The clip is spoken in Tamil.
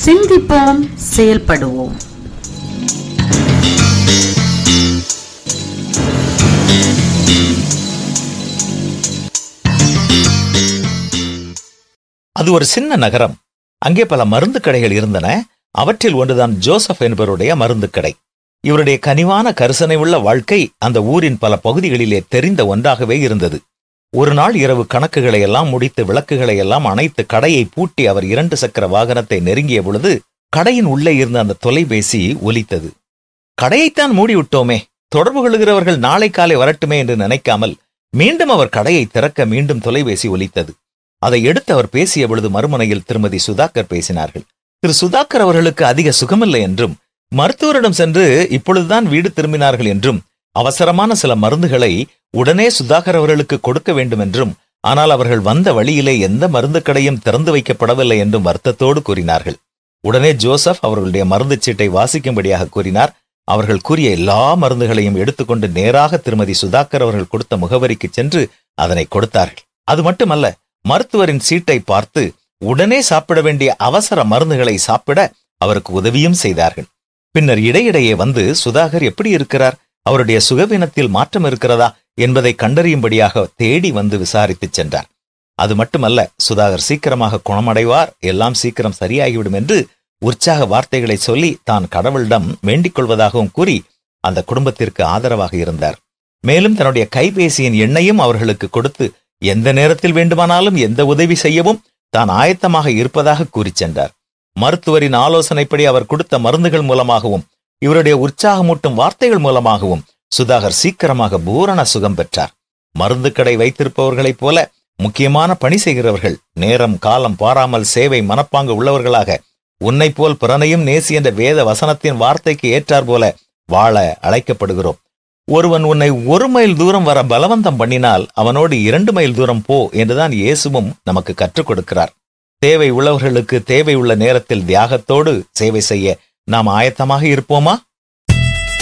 சிந்திப்போம் செயல்படுவோம் அது ஒரு சின்ன நகரம் அங்கே பல மருந்து கடைகள் இருந்தன அவற்றில் ஒன்றுதான் ஜோசப் என்பவருடைய மருந்து கடை இவருடைய கனிவான கரிசனை உள்ள வாழ்க்கை அந்த ஊரின் பல பகுதிகளிலே தெரிந்த ஒன்றாகவே இருந்தது ஒரு நாள் இரவு கணக்குகளை எல்லாம் முடித்து விளக்குகளை எல்லாம் அணைத்து கடையை பூட்டி அவர் இரண்டு சக்கர வாகனத்தை நெருங்கிய பொழுது கடையின் உள்ளே இருந்த அந்த தொலைபேசி ஒலித்தது கடையைத்தான் மூடிவிட்டோமே தொடர்பு கொள்கிறவர்கள் நாளை காலை வரட்டுமே என்று நினைக்காமல் மீண்டும் அவர் கடையை திறக்க மீண்டும் தொலைபேசி ஒலித்தது அதை எடுத்து அவர் பேசிய பொழுது மறுமுனையில் திருமதி சுதாகர் பேசினார்கள் திரு சுதாகர் அவர்களுக்கு அதிக சுகமில்லை என்றும் மருத்துவரிடம் சென்று இப்பொழுதுதான் வீடு திரும்பினார்கள் என்றும் அவசரமான சில மருந்துகளை உடனே சுதாகர் அவர்களுக்கு கொடுக்க வேண்டும் என்றும் ஆனால் அவர்கள் வந்த வழியிலே எந்த மருந்து கடையும் திறந்து வைக்கப்படவில்லை என்றும் வருத்தத்தோடு கூறினார்கள் உடனே ஜோசப் அவர்களுடைய மருந்து சீட்டை வாசிக்கும்படியாக கூறினார் அவர்கள் கூறிய எல்லா மருந்துகளையும் எடுத்துக்கொண்டு நேராக திருமதி சுதாகர் அவர்கள் கொடுத்த முகவரிக்கு சென்று அதனை கொடுத்தார்கள் அது மட்டுமல்ல மருத்துவரின் சீட்டை பார்த்து உடனே சாப்பிட வேண்டிய அவசர மருந்துகளை சாப்பிட அவருக்கு உதவியும் செய்தார்கள் பின்னர் இடையிடையே வந்து சுதாகர் எப்படி இருக்கிறார் அவருடைய சுகவீனத்தில் மாற்றம் இருக்கிறதா என்பதை கண்டறியும்படியாக தேடி வந்து விசாரித்துச் சென்றார் அது மட்டுமல்ல சுதாகர் சீக்கிரமாக குணமடைவார் எல்லாம் சீக்கிரம் சரியாகிவிடும் என்று உற்சாக வார்த்தைகளை சொல்லி தான் கடவுளிடம் வேண்டிக் கொள்வதாகவும் கூறி அந்த குடும்பத்திற்கு ஆதரவாக இருந்தார் மேலும் தன்னுடைய கைபேசியின் எண்ணையும் அவர்களுக்கு கொடுத்து எந்த நேரத்தில் வேண்டுமானாலும் எந்த உதவி செய்யவும் தான் ஆயத்தமாக இருப்பதாக கூறிச் சென்றார் மருத்துவரின் ஆலோசனைப்படி அவர் கொடுத்த மருந்துகள் மூலமாகவும் இவருடைய உற்சாகமூட்டும் வார்த்தைகள் மூலமாகவும் சுதாகர் சீக்கிரமாக பூரண சுகம் பெற்றார் மருந்து கடை வைத்திருப்பவர்களைப் போல முக்கியமான பணி செய்கிறவர்கள் நேரம் காலம் பாராமல் சேவை மனப்பாங்கு உள்ளவர்களாக உன்னை போல் பிறனையும் நேசி என்ற வேத வசனத்தின் வார்த்தைக்கு ஏற்றார் போல வாழ அழைக்கப்படுகிறோம் ஒருவன் உன்னை ஒரு மைல் தூரம் வர பலவந்தம் பண்ணினால் அவனோடு இரண்டு மைல் தூரம் போ என்றுதான் இயேசுவும் நமக்கு கற்றுக் கொடுக்கிறார் தேவை உள்ளவர்களுக்கு தேவை உள்ள நேரத்தில் தியாகத்தோடு சேவை செய்ய நாம் ஆயத்தமாக இருப்போமா